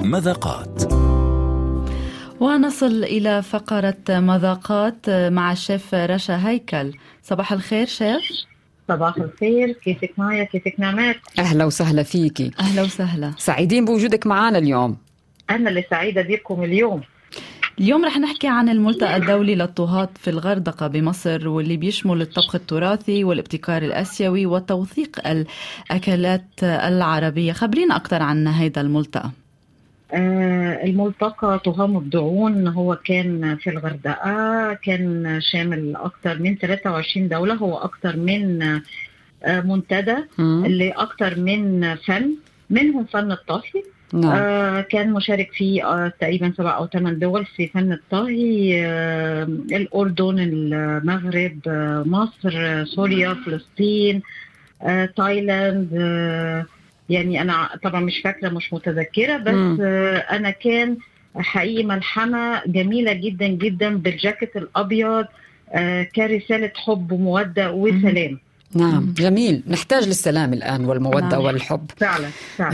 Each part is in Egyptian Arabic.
مذاقات ونصل إلى فقرة مذاقات مع الشيف رشا هيكل صباح الخير شيف صباح الخير كيفك مايا كيفك نعمات اهلا وسهلا فيكي أهلا وسهلا سعيدين بوجودك معنا اليوم انا اللي سعيده بكم اليوم اليوم رح نحكي عن الملتقى الدولي للطهاة في الغردقة بمصر واللي بيشمل الطبخ التراثي والابتكار الآسيوي وتوثيق الأكلات العربية خبرينا أكثر عن هذا الملتقى آه الملتقى طهام الدعون هو كان في الغردقه كان شامل اكثر من 23 دوله هو اكثر من آه منتدى مم. لاكثر من فن منهم فن الطهي نعم آه كان مشارك فيه آه تقريبا سبع او ثمان دول في فن الطهي آه الاردن المغرب آه مصر آه سوريا فلسطين آه تايلاند آه يعني انا طبعا مش فاكره مش متذكره بس مم. آه انا كان حقيقي ملحمه جميله جدا جدا بالجاكيت الابيض آه كرساله حب وموده وسلام نعم جميل نحتاج للسلام الآن والمودة نعم. والحب فعلا فعلا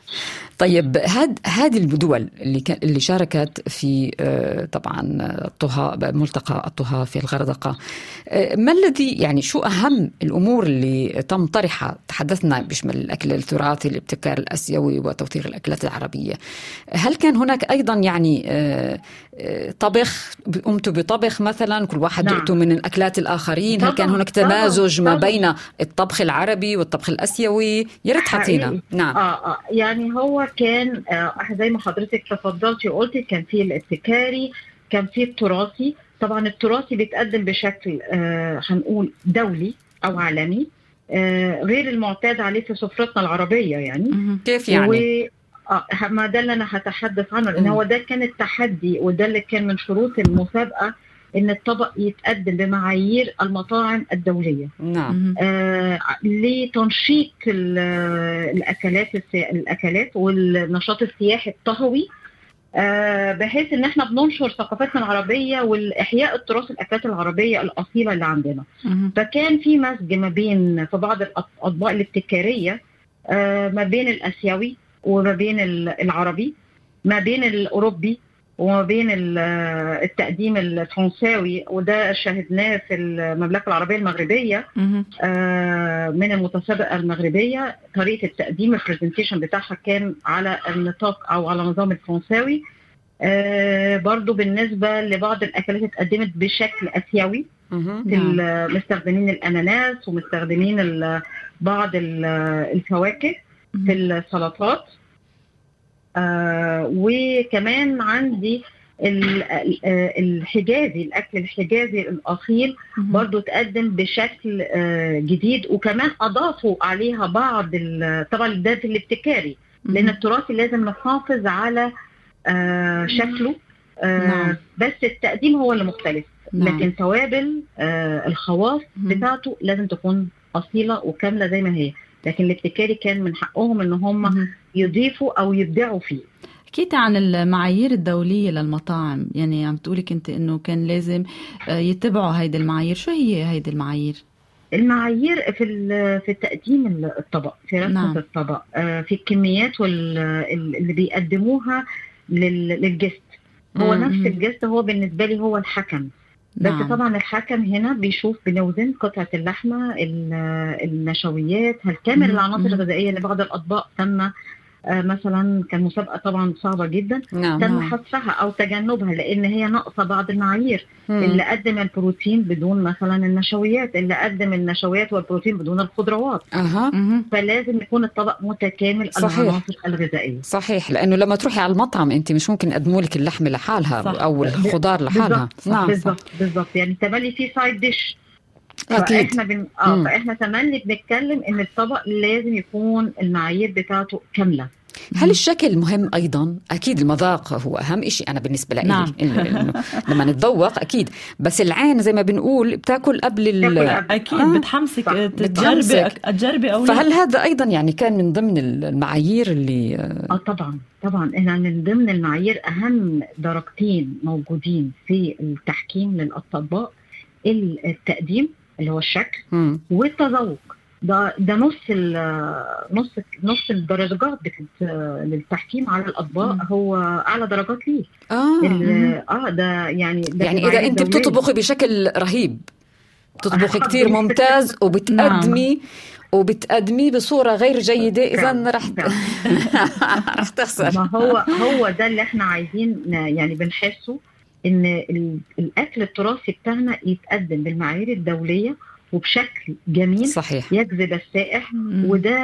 طيب هاد هذه الدول اللي كان اللي شاركت في آه، طبعا الطهاء ملتقى الطهاء في الغردقه آه، ما الذي يعني شو اهم الامور اللي تم طرحها تحدثنا بيشمل الاكل التراثي الابتكار الاسيوي وتوثيق الاكلات العربيه هل كان هناك ايضا يعني آه، آه، طبخ قمتوا بطبخ مثلا كل واحد نعم. دقتوا من الاكلات الاخرين هل طبعاً، كان هناك طبعاً، تمازج ما طبعاً. بين الطبخ العربي والطبخ الاسيوي يا ريت حكينا حقيقي. نعم اه اه يعني هو كان آه زي ما حضرتك تفضلتي وقلتي كان في الابتكاري كان في التراثي طبعا التراثي بيتقدم بشكل آه هنقول دولي او عالمي آه غير المعتاد عليه في سفرتنا العربيه يعني مهم. كيف يعني و آه ما ده اللي انا هتحدث عنه لان مم. هو ده كان التحدي وده اللي كان من شروط المسابقه ان الطبق يتقدم بمعايير المطاعم الدوليه نعم مهم. آه لتنشيط ال- الاكلات السي... الاكلات والنشاط السياحي الطهوي آه بحيث ان احنا بننشر ثقافتنا العربيه والاحياء التراث الاكلات العربيه الاصيله اللي عندنا مهم. فكان في مزج ما بين في بعض الاطباق الابتكاريه آه ما بين الاسيوي وما بين ال- العربي ما بين الاوروبي وما بين ال- التقديم الفرنساوي وده شاهدناه في المملكه العربيه المغربيه مهم. آه، من المتسابقه المغربيه طريقه التقديم البرزنتيشن بتاعها كان على النطاق او على نظام الفرنساوي آه، برضو بالنسبه لبعض الاكلات اتقدمت بشكل اسيوي مهم. في نعم. ال- مستخدمين الاناناس ومستخدمين ال- بعض ال- الفواكه في السلطات آه وكمان عندي ال- ال- آه، الحجازي الاكل الحجازي الاصيل مهم. برضو تقدم بشكل آه، جديد وكمان اضافوا عليها بعض ال- طبعا ده في الابتكاري لان مهم. التراثي لازم نحافظ على آه، شكله آه، نعم. بس التقديم هو اللي مختلف نعم. لكن توابل آه، الخواص مهم. بتاعته لازم تكون اصيله وكامله زي ما هي لكن الابتكاري كان من حقهم ان هم مهم. يضيفوا او يبدعوا فيه حكيتي عن المعايير الدولية للمطاعم يعني عم تقولي كنت انه كان لازم آه، يتبعوا هيدي المعايير شو هي هيدي المعايير المعايير في ال- في تقديم الطبق في رسمه نعم. نعم. الطبق آه، في الكميات وال- ال- اللي بيقدموها لل- للجست هو مم. نفس الجست هو بالنسبه لي هو الحكم بس نعم. طبعا الحكم هنا بيشوف بنوزن قطعه اللحمه ال- النشويات هل كامل مم. العناصر مم. الغذائيه لبعض الاطباق تم آه، مثلا كان مسابقه طبعا صعبه جدا نعم تم نعم. حذفها او تجنبها لان هي ناقصه بعض المعايير مم. اللي قدم البروتين بدون مثلا النشويات اللي قدم النشويات والبروتين بدون الخضروات اها مهم. فلازم يكون الطبق متكامل صحيح. العناصر الغذائيه صحيح لانه لما تروحي على المطعم انت مش ممكن يقدموا لك اللحمه لحالها صح. او الخضار لحالها بالظبط نعم صح. بالظبط بالظبط يعني تملي في سايد ديش اكيد فاحنا بن... اه مم. فاحنا تملي بنتكلم ان الطبق لازم يكون المعايير بتاعته كامله هل الشكل مهم ايضا اكيد المذاق هو اهم شيء انا بالنسبه لي نعم. إنه لما نتذوق اكيد بس العين زي ما بنقول بتاكل قبل ال... تاكل قبل. اكيد آه. بتحمسك صح. تجربي بتحمسك. تجربي او فهل لا هذا ايضا يعني كان من ضمن المعايير اللي اه طبعا طبعا احنا من ضمن المعايير اهم درجتين موجودين في التحكيم للاطباء التقديم اللي هو الشكل مم. والتذوق ده ده نص ال- نص نص الدرجات بتت- للتحكيم على الاطباق مم. هو اعلى درجات ليه اه ال- اه ده يعني ده يعني في اذا معايير انت دولية. بتطبخي بشكل رهيب بتطبخي الحمد كتير لله. ممتاز وبتقدمي وبتقدمي بصورة غير جيدة إذا فعلا، رح فعلا. رح تخسر ما هو هو ده اللي احنا عايزين ن- يعني بنحسه ان ال- الاكل التراثي بتاعنا يتقدم بالمعايير الدوليه وبشكل جميل صحيح يجذب السائح مم. وده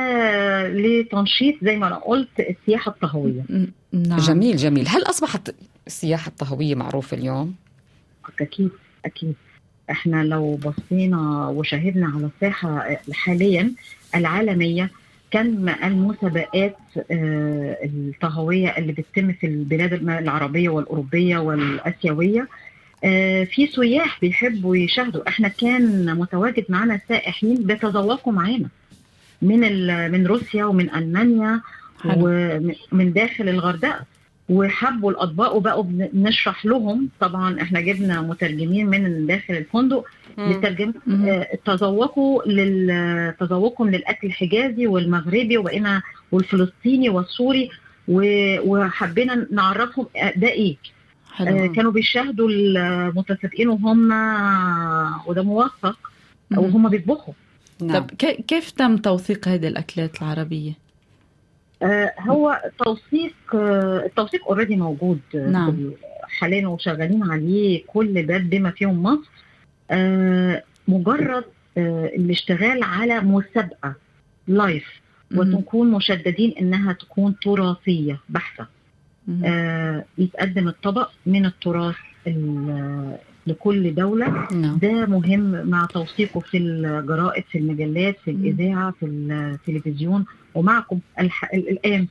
لتنشيط زي ما انا قلت السياحه الطهويه م- نعم جميل جميل هل أصبحت السياحة الطهوية معروفة اليوم؟ اكيد اكيد احنا لو بصينا وشاهدنا على الساحه حاليا العالميه كم المسابقات آه، الطهويه اللي بتتم في البلاد العربيه والاوروبيه والاسيويه آه، في سياح بيحبوا يشاهدوا احنا كان متواجد معانا سائحين بيتذوقوا معانا من ال- من روسيا ومن المانيا حلو. ومن داخل الغردقه وحبوا الاطباق وبقوا بن- نشرح لهم طبعا احنا جبنا مترجمين من داخل الفندق لترجمة مم. آه، تذوقوا لل تذوقهم للاكل الحجازي والمغربي وبقينا والفلسطيني والسوري و- وحبينا نعرفهم آه، ده ايه آه، حلو كانوا بيشاهدوا المتسابقين وهم وده موثق مم. وهم بيطبخوا نعم. طب كي- كيف تم توثيق هذه الأكلات العربية؟ آه، هو توثيق آه، التوثيق اوريدي موجود آه، نعم. في- حاليا وشغالين عليه كل بلد بما فيهم مصر آه، مجرد آه، الاشتغال على مسابقه لايف مم. وتكون مشددين انها تكون تراثيه بحته مم. آه، يتقدم الطبق من التراث ال- لكل دوله نعم ده مهم مع توثيقه في الجرائد في المجلات في مم. الاذاعه في التلفزيون ومعكم الح... الان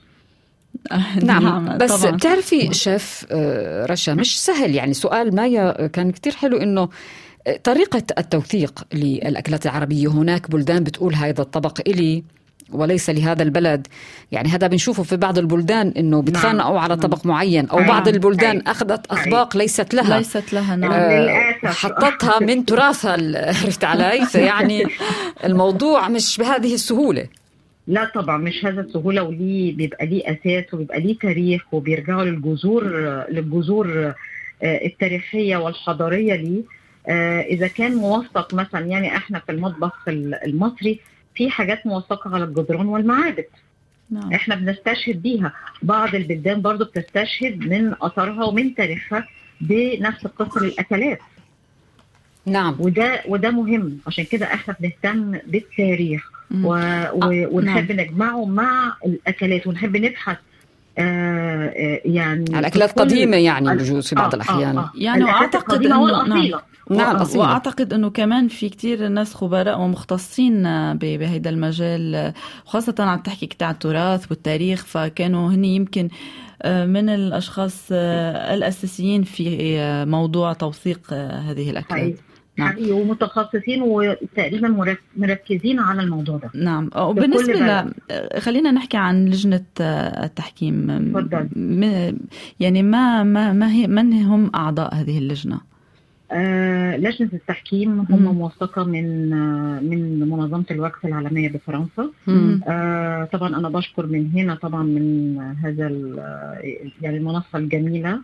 نعم بس طبعاً. بتعرفي شيف آه، رشا مش سهل يعني سؤال مايا كان كتير حلو انه آه، طريقة التوثيق للأكلات العربية هناك بلدان بتقول هذا الطبق إلي وليس لهذا البلد يعني هذا بنشوفه في بعض البلدان انه بيتخانقوا على نعم. طبق معين او أي. بعض البلدان أي. اخذت اطباق ليست لها ليست لها نعم آه، آه، للأسف. حطتها من تراثها ال- عرفت علي فيعني الموضوع مش بهذه السهولة لا طبعا مش هذا السهوله وليه بيبقى ليه اساس وبيبقى ليه تاريخ وبيرجعوا للجذور للجذور آه، التاريخيه والحضاريه ليه آه، اذا كان موثق مثلا يعني احنا في المطبخ المصري في حاجات موثقه على الجدران والمعابد نعم احنا بنستشهد بيها بعض البلدان برضو بتستشهد من اثرها ومن تاريخها بنفس القصه للاكلات نعم وده وده مهم عشان كده احنا بنهتم بالتاريخ مم. و... و... آه، ونحب نجمعه مع الاكلات ونحب نبحث آه آه يعني على أكلات في كل- قديمة يعني آه، بجوز في بعض آه، الأحيان آه، آه. يعني الأكلات وأعتقد القديمة إنه- والأصيلة نعم وأ- أصيلة واعتقد انه كمان في كتير ناس خبراء ومختصين ب- بهيدا المجال وخاصة عم تحكي كتير عن التراث والتاريخ فكانوا هن يمكن آه، من الاشخاص آه، الاساسيين في آه، موضوع توثيق آه، هذه الاكلات حقيقي نعم. حقيقي ومتخصصين وتقريبا مرك- مركزين على الموضوع ده نعم وبالنسبة بلد. ل... خلينا نحكي عن لجنة آه، التحكيم تفضل. م- يعني ما ما ما هي من هم أعضاء هذه اللجنة؟ آه لجنة التحكيم مم. هم موثقة من آه من منظمة الوقف العالمية بفرنسا مم. آه طبعا انا بشكر من هنا طبعا من هذا ال- يعني المنصه الجميله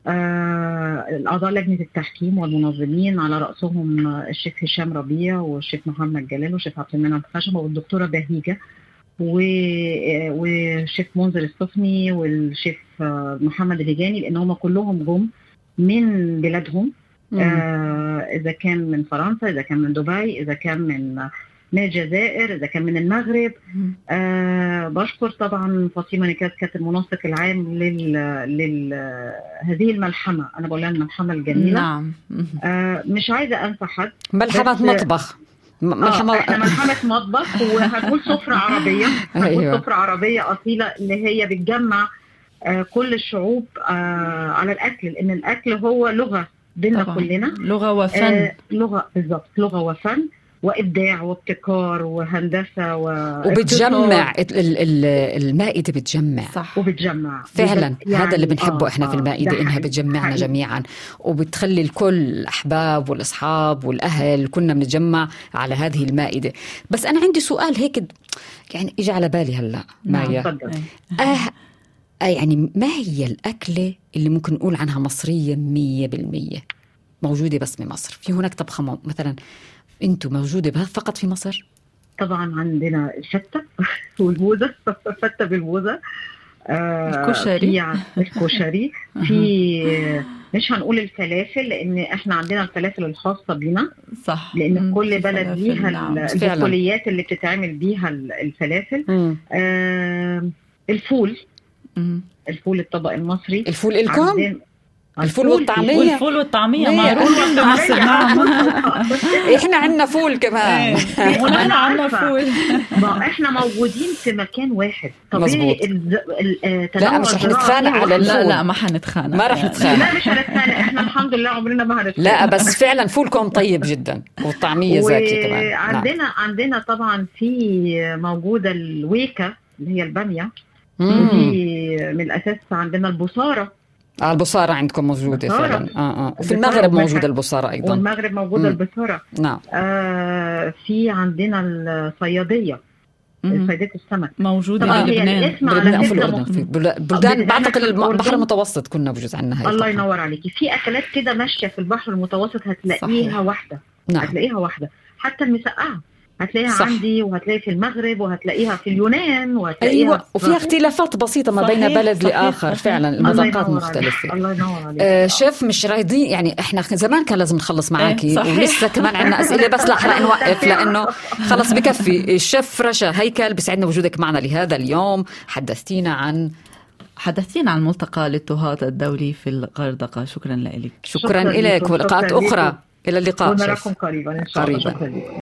آه الاعضاء لجنه التحكيم والمنظمين على راسهم الشيخ هشام ربيع والشيخ محمد جلال والشيخ عبد المنعم خشبه والدكتوره بهيجه و- آه، والشيخ منذر السفني والشيخ آه، محمد الهجاني لان هم كلهم جم من بلادهم مم. آه اذا كان من فرنسا اذا كان من دبي اذا كان من من الجزائر اذا كان من المغرب آه بشكر طبعا فاطمه نكات كانت المنسق العام لل, لل هذه الملحمه انا بقول لها الملحمه الجميله نعم آه مش عايزه انسى حد ملحمة بس- مطبخ م- آه ملحمة احنا ملحمه مطبخ وهنقول سفره عربيه هنقول أيوة. سفره عربيه اصيله اللي هي بتجمع آه كل الشعوب آه على الاكل لان الاكل هو لغه بيننا طبعا كلنا لغة وفن آه لغه بالظبط لغه وفن وابداع وابتكار وهندسه و وبتجمع ال- ال- ال- المائده بتجمع صح فعلا وبتجمع بالظبط. هذا اللي يعني بنحبه آه، احنا في آه، المائده ده انها حقيقي. بتجمعنا حقيقي. جميعا وبتخلي الكل الاحباب والاصحاب والاهل كنا بنتجمع على هذه المائده بس انا عندي سؤال هيك يعني اجى على بالي هلا نعم. مايا تفضل إيه. آه آه يعني ما هي الأكلة اللي ممكن نقول عنها مصرية مية بالمية موجودة بس بمصر في هناك طبخة مو- مثلا انتم موجودة بها فقط في مصر طبعا عندنا الفتة والبوزة فتة بالبوزة آه، الكشري. في ع- الكشري في مش هنقول الفلافل لان احنا عندنا الفلافل الخاصة بينا صح لان مم. كل في بلد فلافل، ليها نعم. ال- فعلاً. البقوليات اللي بتتعمل بيها ال- الفلافل آه، الفول مم. الفول الطبق المصري الفول إلكم عندنا- الفول في- والطعمية. والفول والطعمية مية. معروف بمصر نعم احنا عندنا فول كمان ونحن عنا عارفة. فول ما احنا موجودين في مكان واحد مظبوط. طبيعي ال- ال- آه، تنوع لا، مش رح الزراعة نتخانق فيه على واحد. لا الفول. لا ما حنتخانق ما رح نتخانق لا مش هنتخانق احنا الحمد لله عمرنا ما هنتخانق لا بس فعلا فولكم طيب جدا والطعمية زاكي كمان نعم. وعندنا عندنا طبعا في موجوده الويكا اللي هي الباميه مم. ودي من الاساس عندنا البصاره آه البصارة عندكم موجودة بصارة. فعلا اه اه وفي البصارة المغرب والملح. موجودة البصارة أيضا والمغرب موجوده مم. البصاره نعم آه في عندنا الصياديه مم. صياديه السمك موجودة طبعا هي بلبنان الاسم على بلبنان في فكرة الأردن مخ- في بل- بلدان إحنا بعتقد في الم- البحر الأردن. المتوسط كنا بجوز عنا هاي الله الطبخة. ينور عليكي في اكلات كده ماشيه في البحر المتوسط هتلاقيها صحيح. واحده نعم هتلاقيها واحده حتى المسقعه هتلاقيها صح. عندي وهتلاقي في المغرب وهتلاقيها في اليونان وهتلاقيها ايوه في- وفيها اختلافات بسيطه ما بين صحيح، بلد صحيح، لاخر صحيح. فعلا الله المذاقات ينور مختلفه عليك. الله ينور عليك آه شيف مش رايدين يعني احنا زمان كان لازم نخلص معاكي إيه، صحيح. ولسه كمان عندنا اسئله بس لا رح نوقف لانه خلص بكفي الشيف رشا هيكل بيسعدنا وجودك معنا لهذا اليوم حدثتينا عن حدثتينا عن ملتقى للطهاة الدولي في الغردقة شكرا لك شكرا شكراً لك لكم، ولقاءات شكراً اخرى لكم. الى اللقاء شيف ونراكم قريبا ان شاء الله قريباً. شكرا لكم